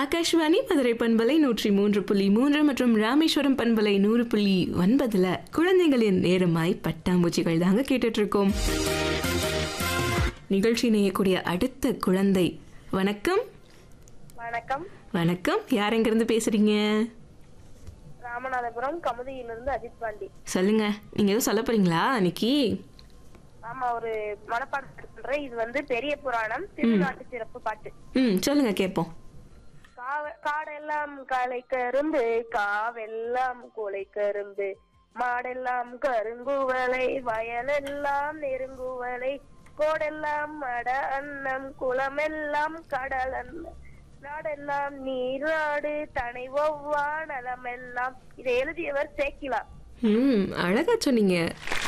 ஆகாஷ்வாணி மதுரை பண்பலை நூற்றி மூன்று புள்ளி மூன்று மற்றும் ராமேஸ்வரம் பண்பலை நூறு புள்ளி ஒன்பதுல குழந்தைகளின் நேரமாய் பட்டாம்பூச்சிகள் தாங்க கேட்டுட்டு இருக்கோம் நிகழ்ச்சி நேயக்கூடிய அடுத்த குழந்தை வணக்கம் வணக்கம் வணக்கம் யார் எங்கிருந்து பேசுறீங்க ராமநாதபுரம் கமுதியிலிருந்து அஜித் பாண்டி சொல்லுங்க நீங்க எதுவும் சொல்ல போறீங்களா அன்னைக்கு ஆமா ஒரு மனப்பாடம் பண்றேன் இது வந்து பெரிய புராணம் திருநாட்டு சிறப்பு பாட்டு ம் சொல்லுங்க கேட்போம் காவ- காடெல்லாம் களை கரும்பு காவெல்லாம் கூலை கரும்பு மாடெல்லாம் கருங்குவலை வயலெல்லாம் நெருங்குவலை கோடெல்லாம் மட அன்னம் குளமெல்லாம் கடல் அன்னம் நாடெல்லாம் நீராடு தனை ஒவ்வா நலமெல்லாம் இதை எழுதியவர் சேக்கிலா ம் அழகா சொன்னீங்க